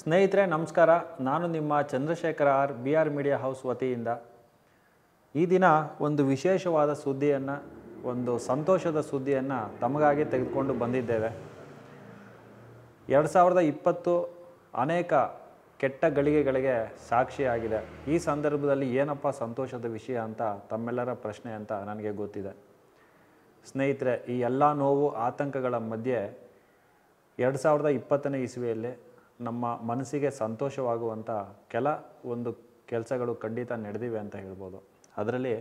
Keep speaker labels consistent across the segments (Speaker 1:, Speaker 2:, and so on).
Speaker 1: ಸ್ನೇಹಿತರೆ ನಮಸ್ಕಾರ ನಾನು ನಿಮ್ಮ Chandrashekhara R B R media house ವತಿಯಿಂದ ಈ ದಿನ ಒಂದು ವಿಶೇಷವಾದ ಸುದ್ದಿಯನ್ನು ಒಂದು ಸಂತೋಷದ ಸುದ್ದಿಯನ್ನು ತಮಗಾಗಿ ತೆಗೆದುಕೊಂಡು ಬಂದಿದ್ದೇವೆ ಎರಡು ಸಾವಿರದ ಇಪ್ಪತ್ತು ಅನೇಕ ಕೆಟ್ಟ ಗಳಿಗೆಗಳಿಗೆ ಸಾಕ್ಷಿಯಾಗಿದೆ ಈ ಸಂದರ್ಭದಲ್ಲಿ ಏನಪ್ಪ ಸಂತೋಷದ ವಿಷಯ ಅಂತ ತಮ್ಮೆಲ್ಲರ ಪ್ರಶ್ನೆ ಅಂತ ನನಗೆ ಗೊತ್ತಿದೆ ಸ್ನೇಹಿತರೆ ಈ ಎಲ್ಲ ನೋವು ಆತಂಕಗಳ ಮಧ್ಯೆ ಎರಡು ಸಾವಿರದ ಇಪ್ಪತ್ತನೇ ಇಸ್ವಿಯಲ್ಲಿ ನಮ್ಮ ಮನಸ್ಸಿಗೆ ಸಂತೋಷವಾಗುವಂಥ ಕೆಲ ಒಂದು ಕೆಲಸಗಳು ಖಂಡಿತ ನಡೆದಿವೆ ಅಂತ ಹೇಳ್ಬೋದು ಅದರಲ್ಲಿ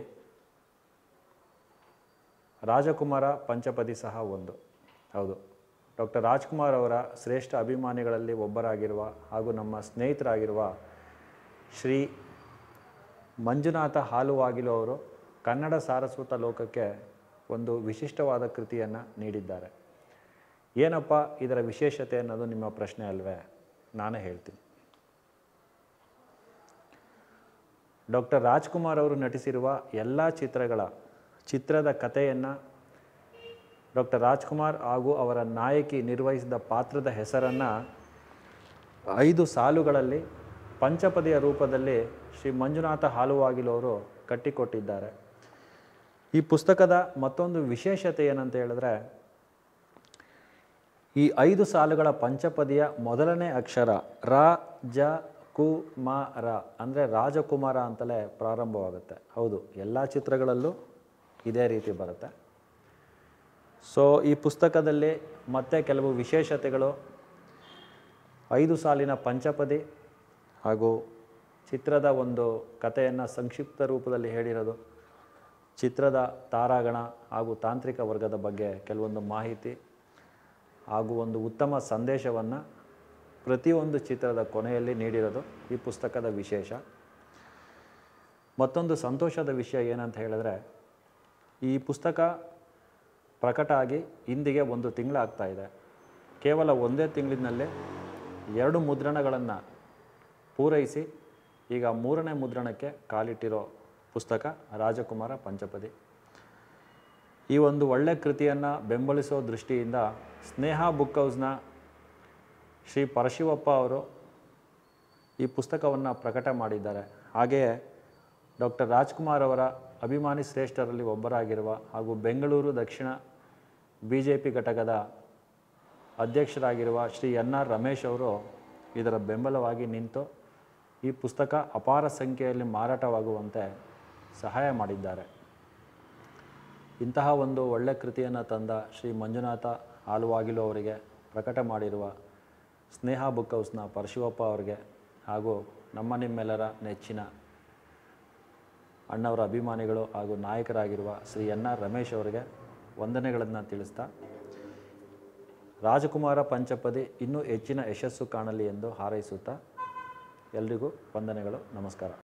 Speaker 1: ರಾಜಕುಮಾರ ಪಂಚಪದಿ ಸಹ ಒಂದು ಹೌದು ಡಾಕ್ಟರ್ ರಾಜ್ಕುಮಾರ್ ಅವರ ಶ್ರೇಷ್ಠ ಅಭಿಮಾನಿಗಳಲ್ಲಿ ಒಬ್ಬರಾಗಿರುವ ಹಾಗೂ ನಮ್ಮ ಸ್ನೇಹಿತರಾಗಿರುವ ಶ್ರೀ ಮಂಜುನಾಥ ಹಾಲುವಾಗಿಲು ಅವರು ಕನ್ನಡ ಸಾರಸ್ವತ ಲೋಕಕ್ಕೆ ಒಂದು ವಿಶಿಷ್ಟವಾದ ಕೃತಿಯನ್ನು ನೀಡಿದ್ದಾರೆ ಏನಪ್ಪ ಇದರ ವಿಶೇಷತೆ ಅನ್ನೋದು ನಿಮ್ಮ ಪ್ರಶ್ನೆ ಅಲ್ವೇ ನಾನೇ ಹೇಳ್ತೀನಿ ಡಾಕ್ಟರ್ ರಾಜ್ಕುಮಾರ್ ಅವರು ನಟಿಸಿರುವ ಎಲ್ಲ ಚಿತ್ರಗಳ ಚಿತ್ರದ ಕಥೆಯನ್ನು ಡಾಕ್ಟರ್ ರಾಜ್ಕುಮಾರ್ ಹಾಗೂ ಅವರ ನಾಯಕಿ ನಿರ್ವಹಿಸಿದ ಪಾತ್ರದ ಹೆಸರನ್ನು ಐದು ಸಾಲುಗಳಲ್ಲಿ ಪಂಚಪದಿಯ ರೂಪದಲ್ಲಿ ಶ್ರೀ ಮಂಜುನಾಥ ಹಾಲುವಾಗಿಲು ಅವರು ಕಟ್ಟಿಕೊಟ್ಟಿದ್ದಾರೆ ಈ ಪುಸ್ತಕದ ಮತ್ತೊಂದು ವಿಶೇಷತೆ ಏನಂತ ಹೇಳಿದ್ರೆ ಈ ಐದು ಸಾಲುಗಳ ಪಂಚಪದಿಯ ಮೊದಲನೇ ಅಕ್ಷರ ರ ಜ ಕು ಮ ರ ಅಂದರೆ ರಾಜಕುಮಾರ ಅಂತಲೇ ಪ್ರಾರಂಭವಾಗುತ್ತೆ ಹೌದು ಎಲ್ಲ ಚಿತ್ರಗಳಲ್ಲೂ ಇದೇ ರೀತಿ ಬರುತ್ತೆ ಸೊ ಈ ಪುಸ್ತಕದಲ್ಲಿ ಮತ್ತೆ ಕೆಲವು ವಿಶೇಷತೆಗಳು ಐದು ಸಾಲಿನ ಪಂಚಪದಿ ಹಾಗೂ ಚಿತ್ರದ ಒಂದು ಕಥೆಯನ್ನು ಸಂಕ್ಷಿಪ್ತ ರೂಪದಲ್ಲಿ ಹೇಳಿರೋದು ಚಿತ್ರದ ತಾರಾಗಣ ಹಾಗೂ ತಾಂತ್ರಿಕ ವರ್ಗದ ಬಗ್ಗೆ ಕೆಲವೊಂದು ಮಾಹಿತಿ ಹಾಗೂ ಒಂದು ಉತ್ತಮ ಸಂದೇಶವನ್ನು ಪ್ರತಿಯೊಂದು ಚಿತ್ರದ ಕೊನೆಯಲ್ಲಿ ನೀಡಿರೋದು ಈ ಪುಸ್ತಕದ ವಿಶೇಷ ಮತ್ತೊಂದು ಸಂತೋಷದ ವಿಷಯ ಏನಂತ ಹೇಳಿದ್ರೆ ಈ ಪುಸ್ತಕ ಪ್ರಕಟ ಆಗಿ ಇಂದಿಗೆ ಒಂದು ತಿಂಗಳಾಗ್ತಾ ಇದೆ ಕೇವಲ ಒಂದೇ ತಿಂಗಳಿನಲ್ಲೇ ಎರಡು ಮುದ್ರಣಗಳನ್ನು ಪೂರೈಸಿ ಈಗ ಮೂರನೇ ಮುದ್ರಣಕ್ಕೆ ಕಾಲಿಟ್ಟಿರೋ ಪುಸ್ತಕ ರಾಜಕುಮಾರ ಪಂಚಪದಿ ಈ ಒಂದು ಒಳ್ಳೆ ಕೃತಿಯನ್ನು ಬೆಂಬಲಿಸೋ ದೃಷ್ಟಿಯಿಂದ ಸ್ನೇಹ ಬುಕ್ ಹೌಸ್ನ ಶ್ರೀ ಪರಶಿವಪ್ಪ ಅವರು ಈ ಪುಸ್ತಕವನ್ನು ಪ್ರಕಟ ಮಾಡಿದ್ದಾರೆ ಹಾಗೆಯೇ ಡಾಕ್ಟರ್ ರಾಜ್ಕುಮಾರ್ ಅವರ ಅಭಿಮಾನಿ ಶ್ರೇಷ್ಠರಲ್ಲಿ ಒಬ್ಬರಾಗಿರುವ ಹಾಗೂ ಬೆಂಗಳೂರು ದಕ್ಷಿಣ ಬಿ ಜೆ ಪಿ ಘಟಕದ ಅಧ್ಯಕ್ಷರಾಗಿರುವ ಶ್ರೀ ಎನ್ ಆರ್ ರಮೇಶ್ ಅವರು ಇದರ ಬೆಂಬಲವಾಗಿ ನಿಂತು ಈ ಪುಸ್ತಕ ಅಪಾರ ಸಂಖ್ಯೆಯಲ್ಲಿ ಮಾರಾಟವಾಗುವಂತೆ ಸಹಾಯ ಮಾಡಿದ್ದಾರೆ ಇಂತಹ ಒಂದು ಒಳ್ಳೆ ಕೃತಿಯನ್ನು ತಂದ ಶ್ರೀ ಮಂಜುನಾಥ ಆಲುವಾಗಿಲು ಅವರಿಗೆ ಪ್ರಕಟ ಮಾಡಿರುವ ಸ್ನೇಹ ಬುಕ್ ಹೌಸ್ನ ಪರಶಿವಪ್ಪ ಅವರಿಗೆ ಹಾಗೂ ನಮ್ಮ ನಿಮ್ಮೆಲ್ಲರ ನೆಚ್ಚಿನ ಅಣ್ಣವರ ಅಭಿಮಾನಿಗಳು ಹಾಗೂ ನಾಯಕರಾಗಿರುವ ಶ್ರೀ ಎನ್ ಆರ್ ರಮೇಶ್ ಅವರಿಗೆ ವಂದನೆಗಳನ್ನು ತಿಳಿಸ್ತಾ ರಾಜಕುಮಾರ ಪಂಚಪದಿ ಇನ್ನೂ ಹೆಚ್ಚಿನ ಯಶಸ್ಸು ಕಾಣಲಿ ಎಂದು ಹಾರೈಸುತ್ತಾ ಎಲ್ರಿಗೂ ವಂದನೆಗಳು ನಮಸ್ಕಾರ